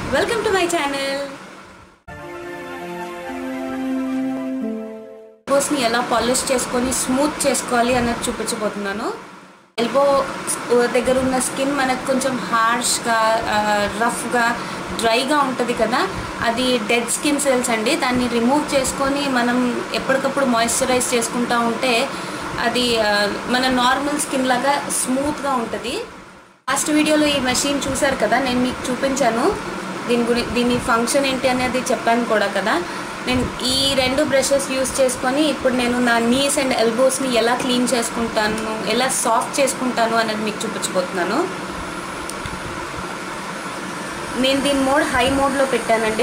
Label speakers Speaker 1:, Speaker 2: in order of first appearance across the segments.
Speaker 1: welcome to my channel ఎల్బోస్ని ఎలా polish చేసుకొని స్మూత్ చేసుకోవాలి అన్నది చూపించబోతున్నాను ఎల్బో దగ్గర ఉన్న స్కిన్ మనకు కొంచెం హార్ష్గా రఫ్గా డ్రైగా ఉంటుంది కదా అది డెడ్ స్కిన్ సెల్స్ అండి దాన్ని రిమూవ్ చేసుకొని మనం ఎప్పటికప్పుడు మాయిశ్చరైజ్ చేసుకుంటా ఉంటే అది ఆ, మన నార్మల్ స్కిన్ లాగా స్మూత్గా ఉంటుంది లాస్ట్ వీడియోలో ఈ మెషిన్ చూసారు కదా నేను మీకు చూపించాను దీని గురి దీని ఫంక్షన్ ఏంటి అనేది చెప్పాను కూడా కదా నేను ఈ రెండు బ్రషెస్ యూస్ చేసుకొని ఇప్పుడు నేను నా నీస్ అండ్ ఎల్బోస్ని ఎలా క్లీన్ చేసుకుంటాను ఎలా సాఫ్ట్ చేసుకుంటాను అనేది మీకు చూపించబోతున్నాను నేను దీని మోడ్ హై మోడ్లో పెట్టానండి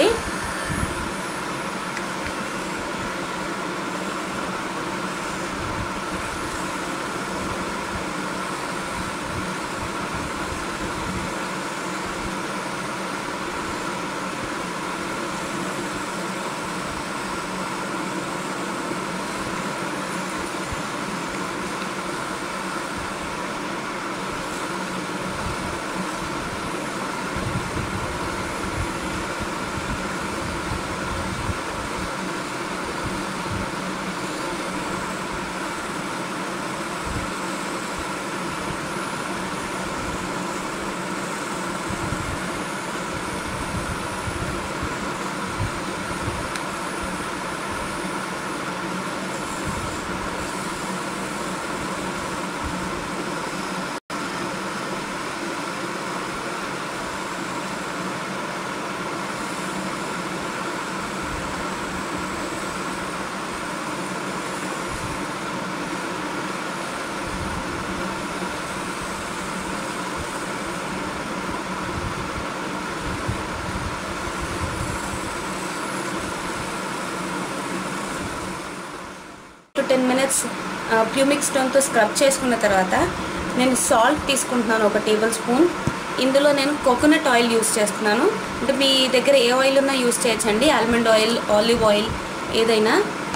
Speaker 1: టు టెన్ మినిట్స్ ప్యూమిక్ స్టోన్తో స్క్రబ్ చేసుకున్న తర్వాత నేను సాల్ట్ తీసుకుంటున్నాను ఒక టేబుల్ స్పూన్ ఇందులో నేను కోకోనట్ ఆయిల్ యూస్ చేస్తున్నాను అంటే మీ దగ్గర ఏ ఆయిల్ ఉన్నా యూస్ చేయొచ్చండి ఆల్మండ్ ఆయిల్ ఆలివ్ ఆయిల్ ఏదైనా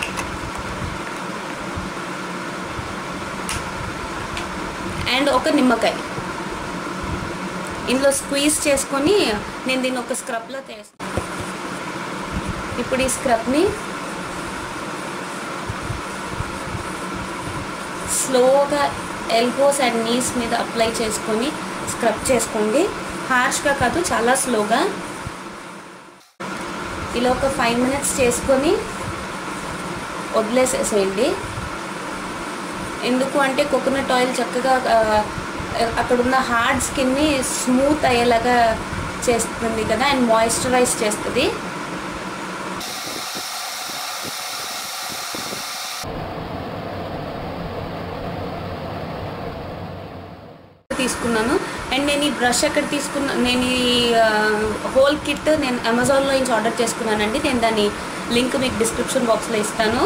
Speaker 1: అండ్ ఒక నిమ్మకాయ ఇందులో స్క్వీజ్ చేసుకొని నేను దీన్ని ఒక స్క్రబ్లో చేస్తాను ఇప్పుడు ఈ స్క్రబ్ని స్లోగా ఎల్బోస్ అండ్ నీస్ మీద అప్లై చేసుకొని స్క్రబ్ చేసుకోండి హార్ష్గా కాదు చాలా స్లోగా ఇలా ఒక ఫైవ్ మినిట్స్ చేసుకొని వదిలేసేసేయండి ఎందుకు అంటే కోకోనట్ ఆయిల్ చక్కగా ఆ, అక్కడున్న హార్డ్ స్కిన్ని స్మూత్ అయ్యేలాగా చేస్తుంది కదా అండ్ మాయిశ్చరైజ్ చేస్తుంది తీసుకున్నాను అండ్ నేను ఈ బ్రష్ ఎక్కడ తీసుకున్నా నేను ఈ హోల్ కిట్ నేను అమెజాన్లో నుంచి ఆర్డర్ చేసుకున్నానండి నేను దాని లింక్ మీకు డిస్క్రిప్షన్ బాక్స్లో ఇస్తాను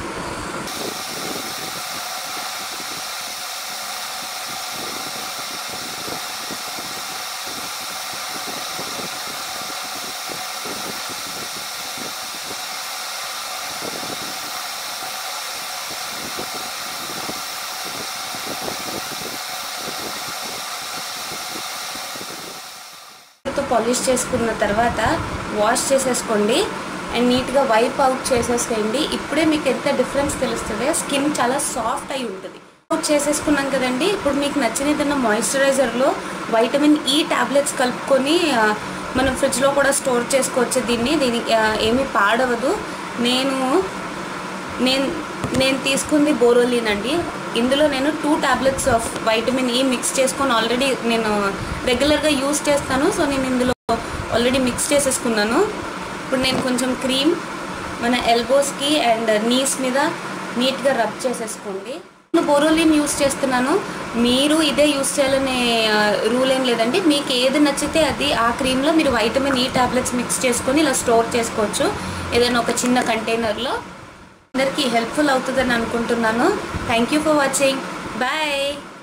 Speaker 1: తో పాలిష్ చేసుకున్న తర్వాత వాష్ చేసేసుకోండి అండ్ నీట్గా వైప్ అవుట్ చేసేసేయండి ఇప్పుడే మీకు ఎంత డిఫరెన్స్ తెలుస్తుంది స్కిన్ చాలా సాఫ్ట్ అయి ఉంటుంది అవుట్ చేసేసుకున్నాం కదండి ఇప్పుడు మీకు నచ్చిన ఏదైనా మాయిశ్చరైజర్లో వైటమిన్ ఈ టాబ్లెట్స్ కలుపుకొని ఆ, మనం ఫ్రిడ్జ్లో కూడా స్టోర్ చేసుకోవచ్చు దీన్ని దీనికి ఆ, ఏమీ పాడవదు నేను నేను నేను తీసుకుంది బోరోలిన్ అండి ఇందులో నేను two tablets of vitamin E mix చేసుకొని ఆల్రెడీ నేను రెగ్యులర్గా యూస్ చేస్తాను సో నేను ఇందులో ఆల్రెడీ మిక్స్ చేసేసుకున్నాను ఇప్పుడు నేను కొంచెం క్రీమ్ మన ఎల్బోస్కి అండ్ నీస్ మీద నీట్గా రబ్ చేసేసుకోండి నేను బోరోలిన్ యూస్ చేస్తున్నాను మీరు ఇదే యూస్ చేయాలనే రూల్ ఏం లేదండి మీకు ఏది నచ్చితే అది ఆ క్రీమ్లో మీరు వైటమిన్ ఈ టాబ్లెట్స్ మిక్స్ చేసుకొని ఇలా స్టోర్ చేసుకోవచ్చు ఏదైనా ఒక చిన్న కంటైనర్లో అందరికీ హెల్ప్ఫుల్ అవుతుందని అనుకుంటున్నాను thank you for watching bye